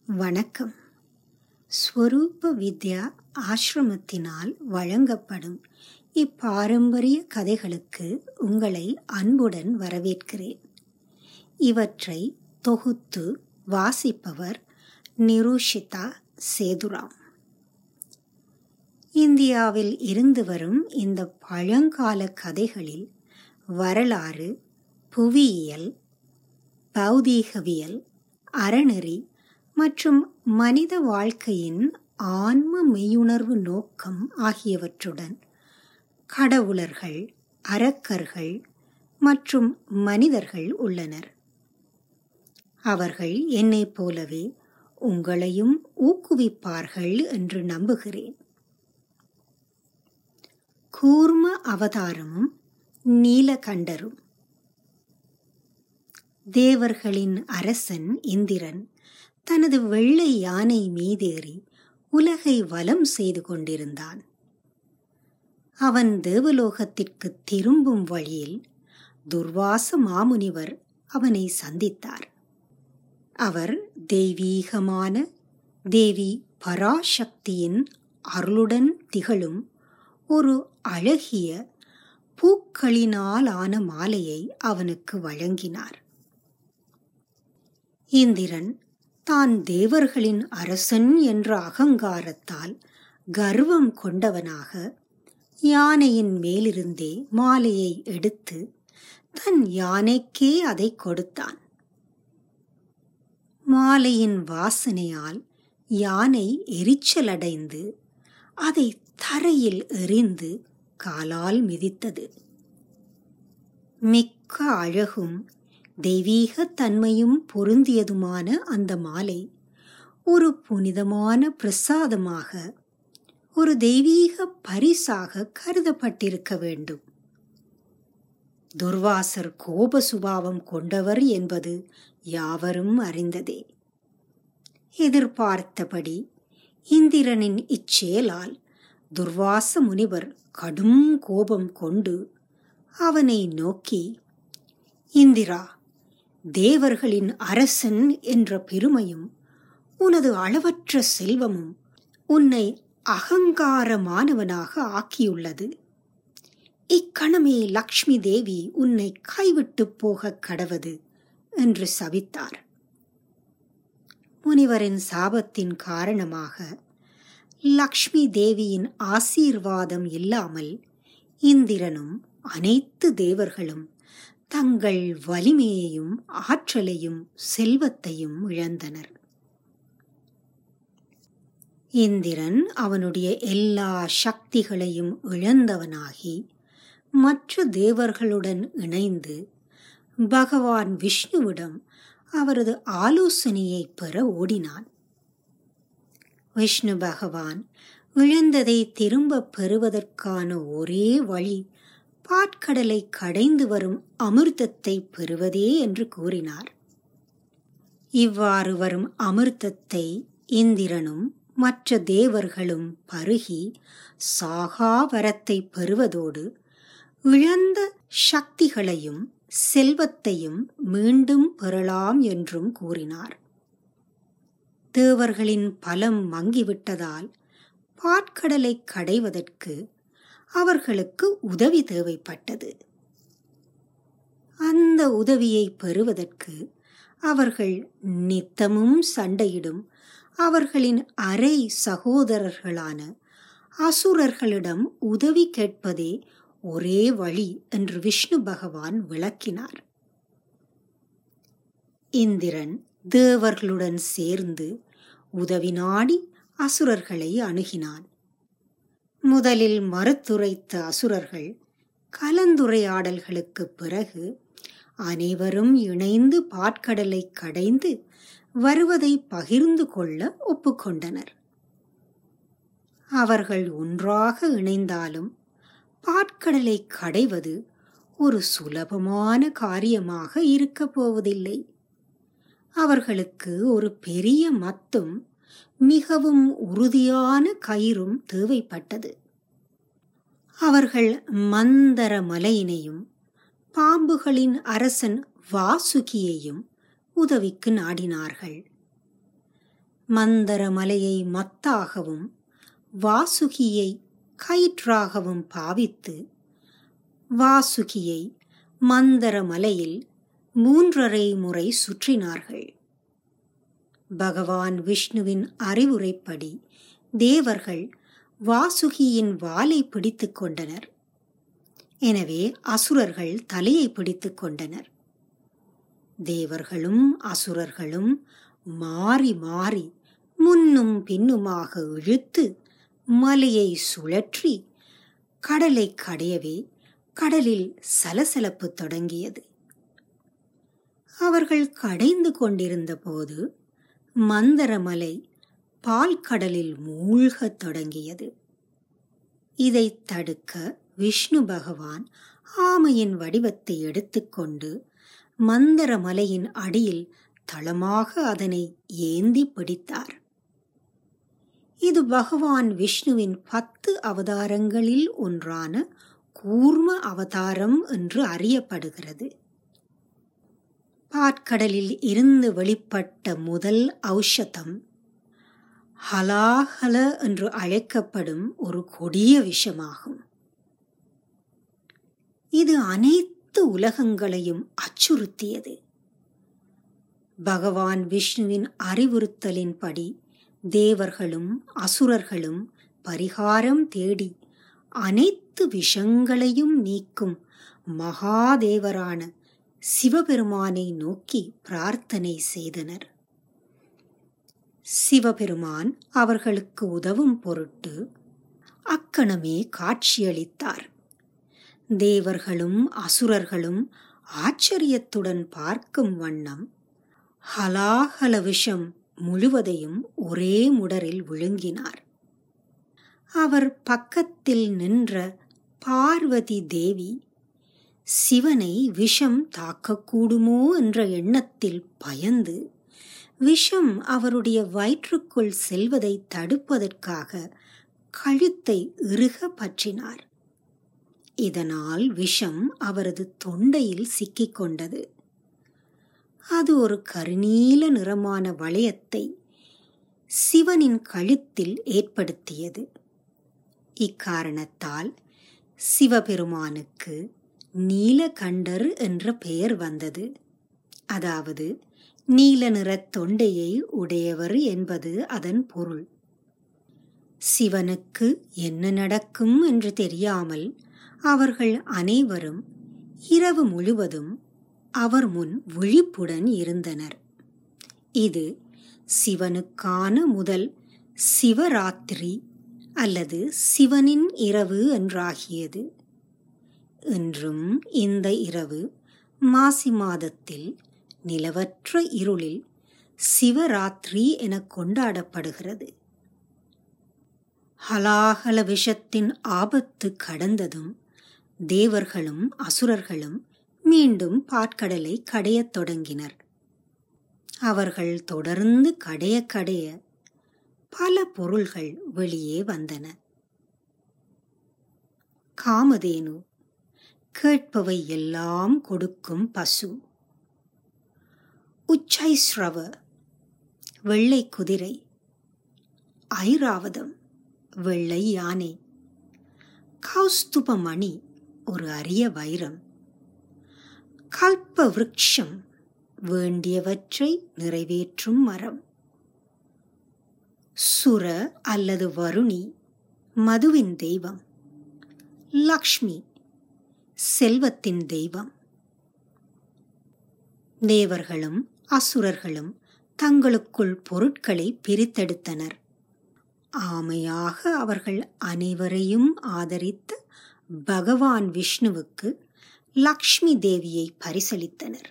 வணக்கம் ஸ்வரூப வித்யா ஆசிரமத்தினால் வழங்கப்படும் இப்பாரம்பரிய கதைகளுக்கு உங்களை அன்புடன் வரவேற்கிறேன் இவற்றை தொகுத்து வாசிப்பவர் நிரூஷிதா சேதுராம் இந்தியாவில் இருந்து வரும் இந்த பழங்கால கதைகளில் வரலாறு புவியியல் பௌதீகவியல் அறநெறி மற்றும் மனித வாழ்க்கையின் ஆன்ம மெய்யுணர்வு நோக்கம் ஆகியவற்றுடன் கடவுளர்கள் அரக்கர்கள் மற்றும் மனிதர்கள் உள்ளனர் அவர்கள் என்னைப் போலவே உங்களையும் ஊக்குவிப்பார்கள் என்று நம்புகிறேன் கூர்ம அவதாரமும் நீலகண்டரும் தேவர்களின் அரசன் இந்திரன் தனது வெள்ளை யானை மீதேறி உலகை வலம் செய்து கொண்டிருந்தான் அவன் தேவலோகத்திற்கு திரும்பும் வழியில் துர்வாச மாமுனிவர் அவனை சந்தித்தார் அவர் தெய்வீகமான தேவி பராசக்தியின் அருளுடன் திகழும் ஒரு அழகிய பூக்களினால் ஆன மாலையை அவனுக்கு வழங்கினார் இந்திரன் தான் தேவர்களின் அரசன் என்ற அகங்காரத்தால் கர்வம் கொண்டவனாக யானையின் மேலிருந்தே மாலையை எடுத்து தன் யானைக்கே அதை கொடுத்தான் மாலையின் வாசனையால் யானை எரிச்சலடைந்து அதை தரையில் எறிந்து காலால் மிதித்தது மிக்க அழகும் தெய்வீக தன்மையும் பொருந்தியதுமான அந்த மாலை ஒரு புனிதமான பிரசாதமாக ஒரு தெய்வீக பரிசாக கருதப்பட்டிருக்க வேண்டும் துர்வாசர் கோப சுபாவம் கொண்டவர் என்பது யாவரும் அறிந்ததே எதிர்பார்த்தபடி இந்திரனின் இச்செயலால் துர்வாச முனிவர் கடும் கோபம் கொண்டு அவனை நோக்கி இந்திரா தேவர்களின் அரசன் என்ற பெருமையும் உனது அளவற்ற செல்வமும் உன்னை அகங்காரமானவனாக ஆக்கியுள்ளது இக்கணமே லக்ஷ்மி தேவி உன்னை கைவிட்டு போக கடவது என்று சபித்தார் முனிவரின் சாபத்தின் காரணமாக லக்ஷ்மி தேவியின் ஆசீர்வாதம் இல்லாமல் இந்திரனும் அனைத்து தேவர்களும் தங்கள் வலிமையையும் ஆற்றலையும் செல்வத்தையும் இழந்தனர் இந்திரன் அவனுடைய எல்லா சக்திகளையும் இழந்தவனாகி மற்ற தேவர்களுடன் இணைந்து பகவான் விஷ்ணுவிடம் அவரது ஆலோசனையை பெற ஓடினான் விஷ்ணு பகவான் இழந்ததை திரும்ப பெறுவதற்கான ஒரே வழி பாட்கடலை கடைந்து வரும் அமிர்தத்தை பெறுவதே என்று கூறினார் இவ்வாறு வரும் அமிர்தத்தை இந்திரனும் மற்ற தேவர்களும் பருகி சாகா வரத்தை பெறுவதோடு இழந்த சக்திகளையும் செல்வத்தையும் மீண்டும் பெறலாம் என்றும் கூறினார் தேவர்களின் பலம் மங்கிவிட்டதால் பாட்கடலை கடைவதற்கு அவர்களுக்கு உதவி தேவைப்பட்டது அந்த உதவியை பெறுவதற்கு அவர்கள் நித்தமும் சண்டையிடும் அவர்களின் அரை சகோதரர்களான அசுரர்களிடம் உதவி கேட்பதே ஒரே வழி என்று விஷ்ணு பகவான் விளக்கினார் இந்திரன் தேவர்களுடன் சேர்ந்து உதவி நாடி அசுரர்களை அணுகினான் முதலில் மறுத்துரைத்த அசுரர்கள் கலந்துரையாடல்களுக்கு பிறகு அனைவரும் இணைந்து பாட்கடலை கடைந்து வருவதை பகிர்ந்து கொள்ள ஒப்புக்கொண்டனர் அவர்கள் ஒன்றாக இணைந்தாலும் பாட்கடலை கடைவது ஒரு சுலபமான காரியமாக இருக்கப் போவதில்லை அவர்களுக்கு ஒரு பெரிய மத்தும் மிகவும் உறுதியான கயிறும் தேவைப்பட்டது அவர்கள் மந்தர மலையினையும் பாம்புகளின் அரசன் வாசுகியையும் உதவிக்கு நாடினார்கள் மந்தர மலையை மத்தாகவும் வாசுகியை கயிற்றாகவும் பாவித்து வாசுகியை மந்தர மலையில் மூன்றரை முறை சுற்றினார்கள் பகவான் விஷ்ணுவின் அறிவுரைப்படி தேவர்கள் வாசுகியின் வாலை பிடித்துக் கொண்டனர் எனவே அசுரர்கள் தலையை பிடித்துக் கொண்டனர் தேவர்களும் அசுரர்களும் மாறி மாறி முன்னும் பின்னுமாக இழுத்து மலையை சுழற்றி கடலை கடையவே கடலில் சலசலப்பு தொடங்கியது அவர்கள் கடைந்து கொண்டிருந்த போது மந்தரமலை பால் கடலில் மூழ்கத் தொடங்கியது இதை தடுக்க விஷ்ணு பகவான் ஆமையின் வடிவத்தை எடுத்துக்கொண்டு மந்தர மலையின் அடியில் தளமாக அதனை ஏந்தி பிடித்தார் இது பகவான் விஷ்ணுவின் பத்து அவதாரங்களில் ஒன்றான கூர்ம அவதாரம் என்று அறியப்படுகிறது பாற்கடலில் இருந்து வெளிப்பட்ட முதல் ஔஷதம் ஹலாஹல என்று அழைக்கப்படும் ஒரு கொடிய விஷமாகும் இது அனைத்து உலகங்களையும் அச்சுறுத்தியது பகவான் விஷ்ணுவின் அறிவுறுத்தலின்படி தேவர்களும் அசுரர்களும் பரிகாரம் தேடி அனைத்து விஷங்களையும் நீக்கும் மகாதேவரான சிவபெருமானை நோக்கி பிரார்த்தனை செய்தனர் சிவபெருமான் அவர்களுக்கு உதவும் பொருட்டு அக்கணமே காட்சியளித்தார் தேவர்களும் அசுரர்களும் ஆச்சரியத்துடன் பார்க்கும் வண்ணம் ஹலாஹல விஷம் முழுவதையும் ஒரே முடரில் விழுங்கினார் அவர் பக்கத்தில் நின்ற பார்வதி தேவி சிவனை விஷம் தாக்கக்கூடுமோ என்ற எண்ணத்தில் பயந்து விஷம் அவருடைய வயிற்றுக்குள் செல்வதை தடுப்பதற்காக கழுத்தை இறுக பற்றினார் இதனால் விஷம் அவரது தொண்டையில் சிக்கிக் கொண்டது அது ஒரு கருநீல நிறமான வளையத்தை சிவனின் கழுத்தில் ஏற்படுத்தியது இக்காரணத்தால் சிவபெருமானுக்கு நீலகண்டர் என்ற பெயர் வந்தது அதாவது நீல நிற தொண்டையை உடையவர் என்பது அதன் பொருள் சிவனுக்கு என்ன நடக்கும் என்று தெரியாமல் அவர்கள் அனைவரும் இரவு முழுவதும் அவர் முன் விழிப்புடன் இருந்தனர் இது சிவனுக்கான முதல் சிவராத்திரி அல்லது சிவனின் இரவு என்றாகியது இன்றும் இந்த இரவு மாசி மாதத்தில் நிலவற்ற இருளில் சிவராத்திரி என கொண்டாடப்படுகிறது ஹலாஹல விஷத்தின் ஆபத்து கடந்ததும் தேவர்களும் அசுரர்களும் மீண்டும் பாற்கடலை கடையத் தொடங்கினர் அவர்கள் தொடர்ந்து கடைய கடைய பல பொருள்கள் வெளியே வந்தன காமதேனு கேட்பவை எல்லாம் கொடுக்கும் பசு உச்சைஸ்ரவ வெள்ளை குதிரை ஐராவதம் வெள்ளை யானை கௌஸ்துபமணி ஒரு அரிய வைரம் கல்ப விருட்சம் வேண்டியவற்றை நிறைவேற்றும் மரம் சுர அல்லது வருணி மதுவின் தெய்வம் லக்ஷ்மி செல்வத்தின் தெய்வம் தேவர்களும் அசுரர்களும் தங்களுக்குள் பொருட்களை பிரித்தெடுத்தனர் ஆமையாக அவர்கள் அனைவரையும் ஆதரித்த பகவான் விஷ்ணுவுக்கு லக்ஷ்மி தேவியை பரிசளித்தனர்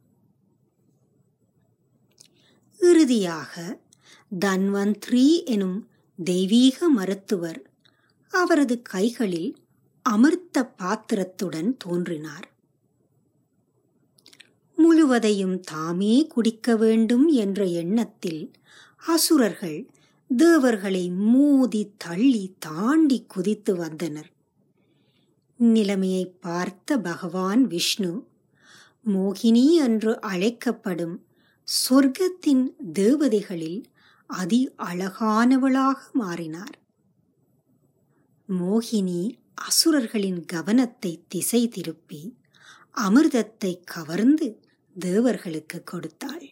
இறுதியாக தன்வந்த்ரி எனும் தெய்வீக மருத்துவர் அவரது கைகளில் அமிர்த பாத்திரத்துடன் தோன்றினார் முழுவதையும் தாமே குடிக்க வேண்டும் என்ற எண்ணத்தில் அசுரர்கள் தேவர்களை மோதி தள்ளி தாண்டி குதித்து வந்தனர் நிலைமையை பார்த்த பகவான் விஷ்ணு மோகினி என்று அழைக்கப்படும் சொர்க்கத்தின் தேவதைகளில் அதி அழகானவளாக மாறினார் மோகினி அசுரர்களின் கவனத்தை திசை திருப்பி அமிர்தத்தை கவர்ந்து தேவர்களுக்கு கொடுத்தாள்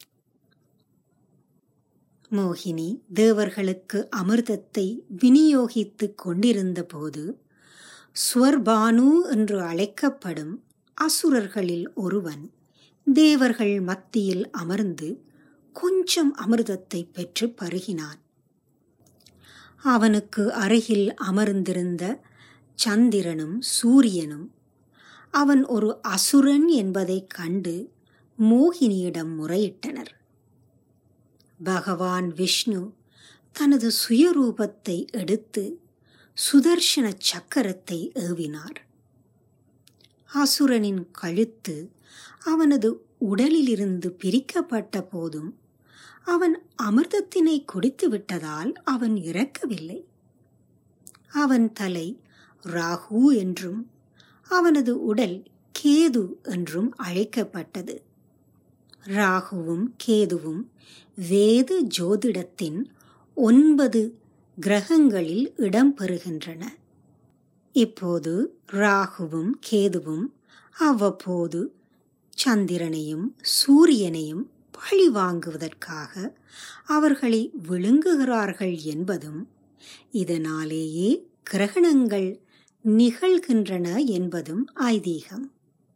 மோகினி தேவர்களுக்கு அமிர்தத்தை விநியோகித்துக் கொண்டிருந்த போது ஸ்வர்பானு என்று அழைக்கப்படும் அசுரர்களில் ஒருவன் தேவர்கள் மத்தியில் அமர்ந்து கொஞ்சம் அமிர்தத்தை பெற்று பருகினான் அவனுக்கு அருகில் அமர்ந்திருந்த சந்திரனும் சூரியனும் அவன் ஒரு அசுரன் என்பதைக் கண்டு மோகினியிடம் முறையிட்டனர் பகவான் விஷ்ணு தனது சுயரூபத்தை எடுத்து சுதர்ஷன சக்கரத்தை ஏவினார் அசுரனின் கழுத்து அவனது உடலிலிருந்து பிரிக்கப்பட்ட போதும் அவன் அமிர்தத்தினை குடித்து விட்டதால் அவன் இறக்கவில்லை அவன் தலை ராகு என்றும் அவனது உடல் கேது என்றும் அழைக்கப்பட்டது ராகுவும் கேதுவும் வேத ஜோதிடத்தின் ஒன்பது கிரகங்களில் இடம்பெறுகின்றன இப்போது ராகுவும் கேதுவும் அவ்வப்போது சந்திரனையும் சூரியனையும் பழி வாங்குவதற்காக அவர்களை விழுங்குகிறார்கள் என்பதும் இதனாலேயே கிரகணங்கள் நிகழ்கின்றன என்பதும் ஐதீகம்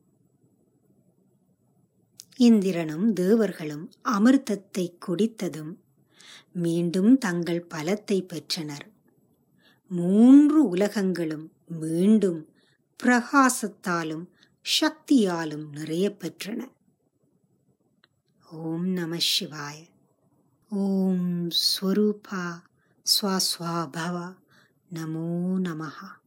இந்திரனும் தேவர்களும் அமிர்தத்தை குடித்ததும் மீண்டும் தங்கள் பலத்தை பெற்றனர் மூன்று உலகங்களும் மீண்டும் பிரகாசத்தாலும் சக்தியாலும் நிறைய பெற்றன ஓம் நம சிவாய ஓம் ஸ்வரூபா ஸ்வாஸ்வாபவ நமோ நமஹா